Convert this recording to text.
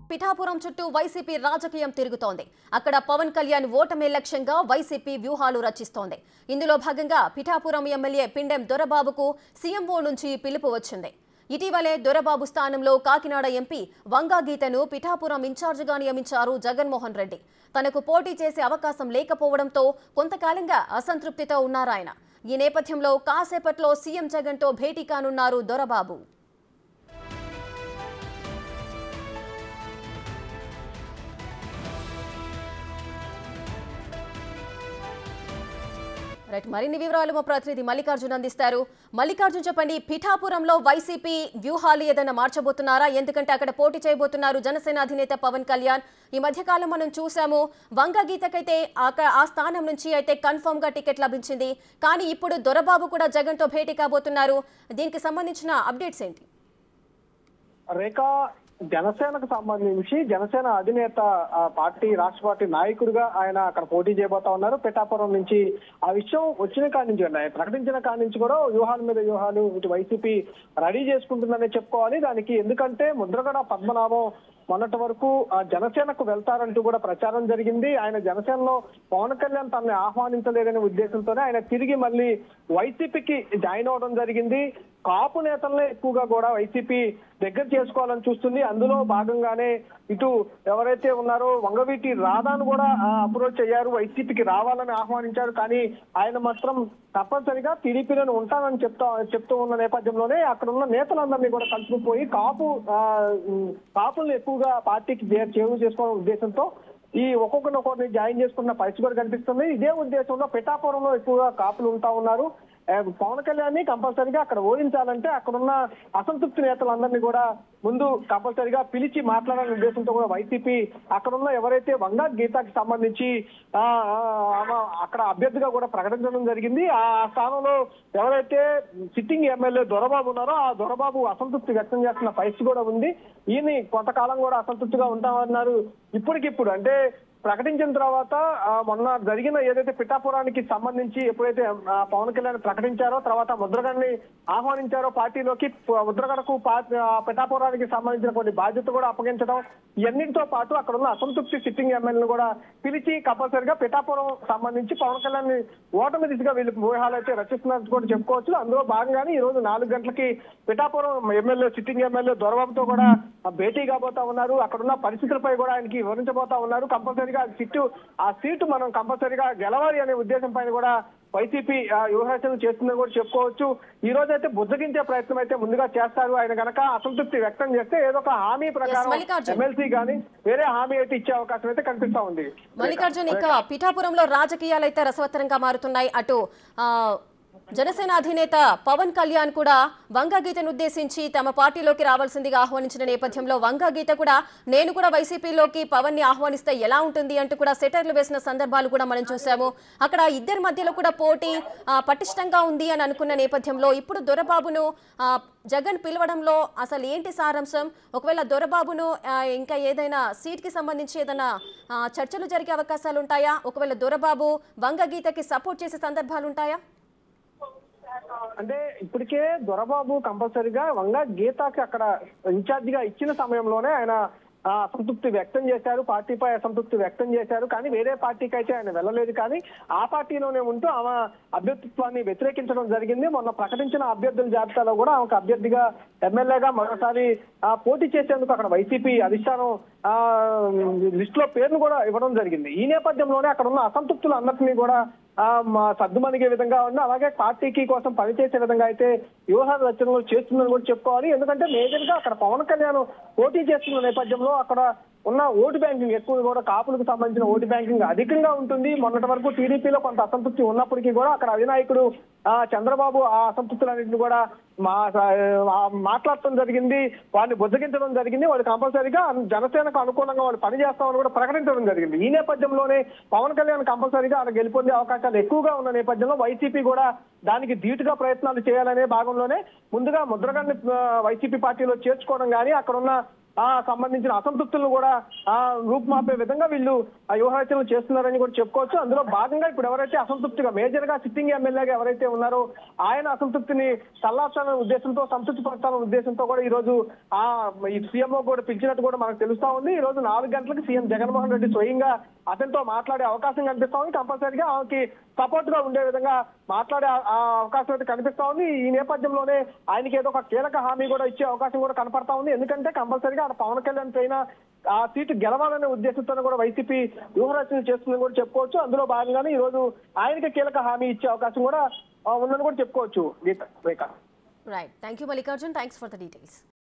పిఠాపురం చుట్టూ వైసీపీ రాజకీయం తిరుగుతోంది అక్కడ పవన్ కళ్యాణ్ ఓటమి లక్ష్యంగా వైసీపీ వ్యూహాలు రచిస్తోంది ఇందులో భాగంగా పిఠాపురం ఎమ్మెల్యే పిండెం దొరబాబుకు సీఎంఓ నుంచి పిలుపు వచ్చింది ఇటీవలే దొరబాబు స్థానంలో కాకినాడ ఎంపీ వంగా గీతను పిఠాపురం ఇన్ఛార్జిగా నియమించారు జగన్మోహన్ రెడ్డి తనకు పోటీ చేసే అవకాశం లేకపోవడంతో కొంతకాలంగా అసంతృప్తితో ఉన్నారాయన ఈ నేపథ్యంలో కాసేపట్లో సీఎం జగన్తో భేటీ కానున్నారు దొరబాబు రైట్ మరిన్ని వివరాలు మా ప్రతినిధి మల్లికార్జున్ అందిస్తారు మల్లికార్జున్ చెప్పండి పిఠాపురంలో వైసీపీ వ్యూహాలు ఏదైనా మార్చబోతున్నారా ఎందుకంటే అక్కడ పోటీ చేయబోతున్నారు జనసేన అధినేత పవన్ కళ్యాణ్ ఈ మధ్య కాలం మనం చూసాము వంగ గీతకైతే అక్కడ ఆ స్థానం నుంచి అయితే కన్ఫర్మ్ గా టికెట్ లభించింది కానీ ఇప్పుడు దొరబాబు కూడా జగన్ తో భేటీ కాబోతున్నారు దీనికి సంబంధించిన అప్డేట్స్ ఏంటి రేఖ జనసేనకు సంబంధించి జనసేన అధినేత ఆ, పార్టీ రాష్ట్ర పార్టీ నాయకుడిగా ఆయన అక్కడ పోటీ చేయబోతా ఉన్నారు పిఠాపురం నుంచి ఆ విషయం వచ్చిన కాడి నుంచి ఆయన ప్రకటించిన కాడి నుంచి కూడా వ్యూహాల మీద వ్యూహాలు ఇటు వైసీపీ రెడీ చేసుకుంటుందనే చెప్పుకోవాలి దానికి ఎందుకంటే ముద్రగడ పద్మనాభం మొన్నటి వరకు ఆ, జనసేనకు వెళ్తారంటూ కూడా ప్రచారం జరిగింది ఆయన జనసేనలో పవన్ కళ్యాణ్ తనని ఆహ్వానించలేదనే ఉద్దేశంతోనే ఆయన తిరిగి మళ్ళీ వైసీపీకి జాయిన్ అవడం జరిగింది కాపు నేతలనే ఎక్కువగా కూడా వైసీపీ దగ్గర చేసుకోవాలని చూస్తుంది అందులో భాగంగానే ఇటు ఎవరైతే ఉన్నారో వంగవీటి రాధాను కూడా అప్రోచ్ అయ్యారు వైసీపీకి రావాలని ఆహ్వానించారు కానీ ఆయన మాత్రం తప్పనిసరిగా టీడీపీలోనే ఉంటానని చెప్తా చెప్తూ ఉన్న నేపథ్యంలోనే అక్కడ ఉన్న నేతలందరినీ కూడా కలుపుకుపోయి కాపు ఆ, ఉమ్, కాపుల్ని ఎక్కువగా పార్టీకి చే- చేరువ చేసుకోవాలనే ఉద్దేశంతో ఈ ఒక్కొక్కరిని ఒక్కొక్కరిని జాయిన్ చేసుకున్న పరిస్థితి కూడా కనిపిస్తుంది ఇదే ఉద్దేశంలో పిఠాపురంలో ఎక్కువగా కాపులు ఉంటా ఉన్నారు ఆ, పవన్ కళ్యాణ్ ని కంపల్సరిగా అక్కడ ఓడించాలంటే అక్కడున్న అసంతృప్తి నేతలందరినీ కూడా ముందు కంపల్సరిగా పిలిచి మాట్లాడాలనే ఉద్దేశంతో కూడా వైసీపీ అక్కడున్న ఎవరైతే వంగా గీతాకి సంబంధించి ఆ, ఆ, ఆమె అక్కడ అభ్యర్థిగా కూడా ప్రకటించడం జరిగింది ఆ స్థానంలో ఎవరైతే సిట్టింగ్ ఎమ్మెల్యే దొరబాబు ఉన్నారో ఆ దొరబాబు అసంతృప్తి వ్యక్తం చేస్తున్న పరిస్థితి కూడా ఉంది ఈయన కొంతకాలం కూడా అసంతృప్తిగా ఉంటామన్నారు ఇప్పటికిప్పుడు అంటే ప్రకటించిన తర్వాత ఆ, మొన్న జరిగిన ఏదైతే పిఠాపురానికి సంబంధించి ఎప్పుడైతే ఆ, పవన్ కళ్యాణ్ ప్రకటించారో తర్వాత ముద్రగడ్ని ఆహ్వానించారో పార్టీలోకి ప- ముద్రగడకు పా- ఆ, పిఠాపురానికి సంబంధించిన కొన్ని బాధ్యత కూడా అప్పగించడం ఇవన్నిటితో పాటు అక్కడ ఉన్న అసంతృప్తి సిట్టింగ్ ఎమ్మెల్యేలను కూడా పిలిచి కంపల్సరిగా పిఠాపురం సంబంధించి పవన్ కళ్యాణ్ ఓటమి దిశగా వీళ్ళు వ్యూహాలు అయితే రచిస్తున్నట్టు కూడా చెప్పుకోవచ్చు అందులో భాగంగానే ఈ రోజు నాలుగు గంటలకి పిఠాపురం ఎమ్మెల్యే సిట్టింగ్ ఎమ్మెల్యే దొరబాబుతో కూడా ఆ, భేటీ కాబోతా ఉన్నారు అక్కడ ఉన్న పరిస్థితులపై కూడా ఆయనకి వివరించబోతా ఉన్నారు కంపల్సరిగా ఆ సీటు ఆ సీటు మనం కంపల్సరిగా గెలవాలి అనే ఉద్దేశం పైన కూడా వైసీపీ ఆ, వ్యూహరచన చేస్తుందని కూడా చెప్పుకోవచ్చు ఈ రోజు అయితే బుజ్జగించే ప్రయత్నం అయితే ముందుగా చేస్తారు ఆయన గనక అసంతృప్తి వ్యక్తం చేస్తే ఏదో ఒక హామీ ప్రకారం మల్లికార్జున్. ఎమ్మెల్సీ గానీ వేరే హామీ అయితే ఇచ్చే అవకాశం అయితే కనిపిస్తా ఉంది మల్లికార్జున్ ఇక పిఠాపురంలో రాజకీయాలు అయితే రసవత్తరంగా మారుతున్నాయి అటు ఆ, జనసేన అధినేత పవన్ కళ్యాణ్ కూడా వంగా గీతను ఉద్దేశించి తమ పార్టీలోకి రావాల్సిందిగా ఆహ్వానించిన నేపథ్యంలో వంగా గీత కూడా నేను కూడా వైసీపీలోకి పవన్ ని ఆహ్వానిస్తే ఎలా ఉంటుంది అంటూ కూడా సెటర్లు వేసిన సందర్భాలు కూడా మనం చూసాము అక్కడ ఇద్దరి మధ్యలో కూడా పోటీ ఆ, పటిష్టంగా ఉంది అని అనుకున్న నేపథ్యంలో ఇప్పుడు దొరబాబును ఆ, జగన్ పిలవడంలో అసలు ఏంటి సారాంశం ఒకవేళ దొరబాబును ఆ, ఇంకా ఏదైనా సీట్ కి సంబంధించి ఏదైనా ఆ, చర్చలు జరిగే అవకాశాలు ఉంటాయా ఒకవేళ దొరబాబు వంగ గీతకి సపోర్ట్ చేసే సందర్భాలు ఉంటాయా అంటే ఇప్పటికే దొరబాబు కంపల్సరిగా వంగ గీతాకి అక్కడ ఇన్ఛార్జ్ గా ఇచ్చిన సమయంలోనే ఆయన ఆ, అసంతృప్తి వ్యక్తం చేశారు పార్టీపై అసంతృప్తి వ్యక్తం చేశారు కానీ వేరే పార్టీకి అయితే ఆయన వెళ్ళలేదు కానీ ఆ పార్టీలోనే ఉంటూ ఆమె అభ్యర్థిత్వాన్ని వ్యతిరేకించడం జరిగింది మొన్న ప్రకటించిన అభ్యర్థుల జాబితాలో కూడా ఆమెకు అభ్యర్థిగా ఎమ్మెల్యేగా మరోసారి ఆ, పోటీ చేసేందుకు అక్కడ వైసీపీ అధిష్టానం ఆ లిస్ట్ లో పేర్లు కూడా ఇవ్వడం జరిగింది ఈ నేపథ్యంలోనే అక్కడ ఉన్న అసంతృప్తులు అందరినీ కూడా ఆ, మా సర్దుమణిగే విధంగా ఉంది అలాగే పార్టీకి కోసం పనిచేసే విధంగా అయితే వ్యూహాల రచనలు చేస్తుందని కూడా చెప్పుకోవాలి ఎందుకంటే మేజర్ గా అక్కడ పవన్ కళ్యాణ్ పోటీ చేస్తున్న నేపథ్యంలో అక్కడ ఉన్న ఓటు బ్యాంకింగ్ ఎక్కువ కూడా కాపులకు సంబంధించిన ఓటు బ్యాంకింగ్ అధికంగా ఉంటుంది మొన్నటి వరకు టీడీపీలో కొంత అసంతృప్తి ఉన్నప్పటికీ కూడా అక్కడ అధినాయకుడు ఆ చంద్రబాబు ఆ అసంతృప్తులన్నింటినీ కూడా మా ఆ మాట్లాడటం జరిగింది వాళ్ళని బుజ్జగించడం జరిగింది వాళ్ళు కంపల్సరీగా జనసేనకు అనుకూలంగా వాళ్ళు పనిచేస్తామని కూడా ప్రకటించడం జరిగింది ఈ నేపథ్యంలోనే పవన్ కళ్యాణ్ కంపల్సరీగా అక్కడ గెలుపొందే అవకాశాలు ఎక్కువగా ఉన్న నేపథ్యంలో వైసీపీ కూడా దానికి ధీటుగా ప్రయత్నాలు చేయాలనే భాగంలోనే ముందుగా ముద్రగడ్ని ఆ, వైసీపీ పార్టీలో చేర్చుకోవడం కానీ అక్కడ ఉన్న ఆ సంబంధించిన అసంతృప్తులను కూడా ఆ రూపుమాపే విధంగా వీళ్ళు ఆ వ్యూహరచనలు చేస్తున్నారని కూడా చెప్పుకోవచ్చు అందులో భాగంగా ఇప్పుడు ఎవరైతే అసంతృప్తిగా మేజర్ గా సిట్టింగ్ ఎమ్మెల్యేగా ఎవరైతే ఉన్నారో ఆయన అసంతృప్తిని చల్లార్చాలనే ఉద్దేశంతో సంతృప్తి పరచాలనే ఉద్దేశంతో కూడా ఈ రోజు ఆ ఈ సీఎంఓ కూడా పిలిచినట్టు కూడా మనకు తెలుస్తా ఉంది ఈ రోజు నాలుగు గంటలకు సీఎం జగన్మోహన్ రెడ్డి స్వయంగా అతనితో మాట్లాడే అవకాశం కనిపిస్తా ఉంది కంపల్సరీగా ఆమెకి సపోర్ట్ గా ఉండే విధంగా మాట్లాడే ఆ- ఆ అవకాశం అయితే కనిపిస్తా ఉంది ఈ నేపథ్యంలోనే ఆయనకి ఏదో ఒక కీలక హామీ కూడా ఇచ్చే అవకాశం కూడా కనపడతా ఉంది ఎందుకంటే కంపల్సరీగా ఆడ పవన్ కళ్యాణ్ పైన ఆ సీటు గెలవాలనే ఉద్దేశంతో కూడా వైసీపీ వ్యూహరచన చేస్తుందని కూడా చెప్పుకోవచ్చు అందులో భాగంగానే ఈ రోజు ఆయనకి కీలక హామీ ఇచ్చే అవకాశం కూడా ఆ, ఉందని కూడా చెప్పుకోవచ్చు Geetha Rekha right thank you Mallikarjun thanks for the details